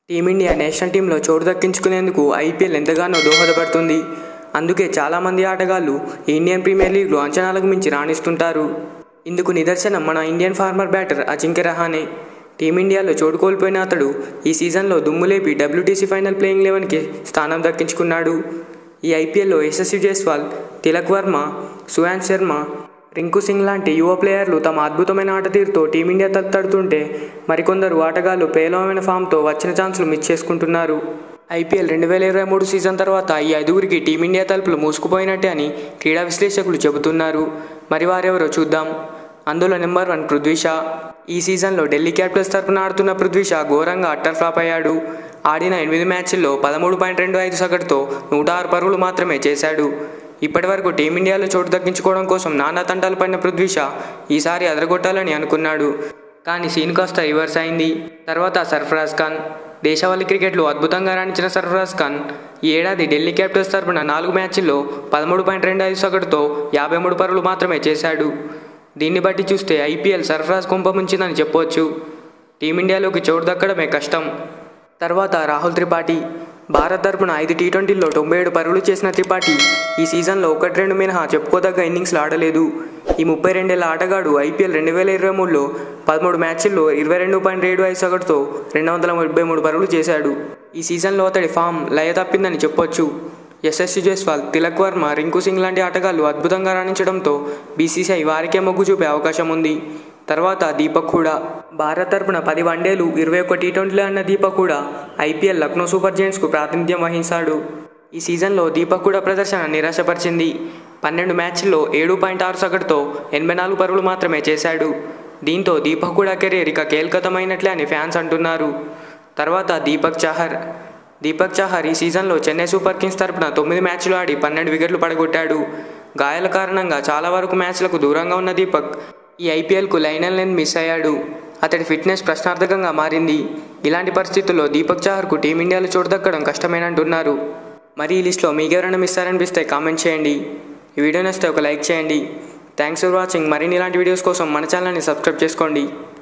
team India national టీంలో చోటు దక్కించుకునేందుకు IPL ఎంతగానో దోహదపడుతుంది అందుకే చాలామంది ఆటగాళ్లు ఈ ఇండియన్ ప్రీమియర్ లీగ్లో అంచనాలకు మించి రాణిస్తుంటారు ఇందుకు నిదర్శనం మన Indian former batter Ajinkya Rahane టీమిండియాలో చోటు కోల్పోయిన అతడు ఈ సీజన్లో దుమ్ములేపి డబ్ల్యూటీసీ ఫైనల్ ప్లేయింగ్ లెవెన్కి స్థానం దక్కించుకున్నాడు ఈ ఐపీఎల్లో యశస్వి జైస్వాల్ తిలక్ వర్మ సుయాన్ శర్మ రింకు సింగ్ లాంటి యువ ప్లేయర్లు తమ అద్భుతమైన ఆట తీరుతో టీమిండియా తత్తడుతుంటే మరికొందరు ఆటగాళ్లు పేలవమైన ఫామ్తో వచ్చిన ఛాన్సులు మిస్ చేసుకుంటున్నారు ఐపీఎల్ రెండు వేల ఇరవై మూడు సీజన్ తర్వాత ఈ ఐదుగురికి టీమిండియా తలుపులు మూసుకుపోయినట్టే అని క్రీడా విశ్లేషకులు చెబుతున్నారు మరి వారెవరో చూద్దాం అందులో నెంబర్ వన్ పృథ్వీ షా ఈ సీజన్లో ఢిల్లీ క్యాపిటల్స్ తరపున ఆడుతున్న పృథ్వీ షా ఘోరంగా అట్టర్ ఫ్లాప్ అయ్యాడు ఆడిన ఎనిమిది మ్యాచ్ల్లో పదమూడు పాయింట్ రెండు ఐదు సగటుతో నూట ఆరు పరుగులు మాత్రమే చేశాడు ఇప్పటివరకు టీమిండియాలో చోటు దక్కించుకోవడం కోసం నానా తంటాలు పడిన పృథ్వీ షా ఈసారి అదరగొట్టాలని అనుకున్నాడు కానీ సీన్ కాస్త రివర్స్ అయింది తర్వాత సర్ఫరాజ్ ఖాన్ దేశవాళీ క్రికెట్లో అద్భుతంగా రాణించిన సర్ఫరాజ్ ఖాన్ ఈ ఏడాది ఢిల్లీ క్యాపిటల్స్ తరపున నాలుగు మ్యాచ్ల్లో పదమూడు పాయింట్ రెండు ఐదు సగటుతో యాభై మూడు పరుగులు మాత్రమే చేశాడు దీన్ని బట్టి చూస్తే ఐపీఎల్ సర్ఫరాజ్ కుంప ముంచిందని చెప్పవచ్చు టీమిండియాలోకి చోటు దక్కడమే కష్టం తర్వాత రాహుల్ త్రిపాఠి భారత్ తరపున ఐదు టీ ట్వంటీల్లో తొంభై ఏడు పరుగులు చేసిన త్రిపాఠి ఈ సీజన్లో ఒకటి రెండు మినహా చెప్పుకోదగ్గ ఇన్నింగ్స్లు ఆడలేదు ఈ ముప్పై రెండేళ్ల ఆటగాడు ఐపీఎల్ రెండు వేల ఇరవై మూడులో పదమూడు మ్యాచ్ల్లో ఇరవై రెండు పాయింట్ ఏడు ఐదు సగటుతో రెండు వందల ముప్పై మూడు పరుగులు చేశాడు ఈ సీజన్లో అతడి ఫామ్ లయ తప్పిందని చెప్పొచ్చు యశస్వి జైస్వాల్ తిలక్ వర్మ రింకు సింగ్ లాంటి ఆటగాళ్లు అద్భుతంగా రాణించడంతో బీసీసీఐ వారికే మొగ్గు చూపే అవకాశం ఉంది తర్వాత దీపక్ కూడా భారత్ తరపున పది వన్డేలు ఇరవై ఒక్క టీ ట్వంటీలు అన్న దీపక్ కూడా ఐపీఎల్ లక్నో సూపర్ జైంట్స్కు ప్రాతినిధ్యం వహించాడు ఈ సీజన్లో దీపక్ కూడా ప్రదర్శన నిరాశపరిచింది పన్నెండు మ్యాచ్ల్లో ఏడు పాయింట్ ఆరు సగటుతో ఎనభై నాలుగు పరుగులు మాత్రమే చేశాడు దీంతో దీపక్ కూడా కెరీర్ ఇక కేల్కతమైనట్లే అని ఫ్యాన్స్ అంటున్నారు తర్వాత దీపక్ చాహర్ దీపక్ చాహర్ ఈ సీజన్లో చెన్నై సూపర్ కింగ్స్ తరపున తొమ్మిది మ్యాచ్లు ఆడి పన్నెండు వికెట్లు పడగొట్టాడు గాయాల కారణంగా చాలా వరకు మ్యాచ్లకు దూరంగా ఉన్న దీపక్ ఈ ఐపీఎల్కు లైనల్ లెన్ మిస్ అయ్యాడు అతడి ఫిట్నెస్ ప్రశ్నార్థకంగా మారింది ఇలాంటి పరిస్థితుల్లో దీపక్ చాహర్కు టీమిండియాలో చోటు దక్కడం కష్టమేనంటున్నారు మరి ఈ లిస్ట్లో మీకెవరైనా మిస్ అనిపిస్తే కామెంట్ చేయండి ఈ వీడియో నచ్చితే ఒక లైక్ చేయండి థ్యాంక్స్ ఫర్ వాచింగ్ మరిన్ని ఇలాంటి వీడియోస్ కోసం మన ఛానల్ని సబ్స్క్రైబ్ చేసుకోండి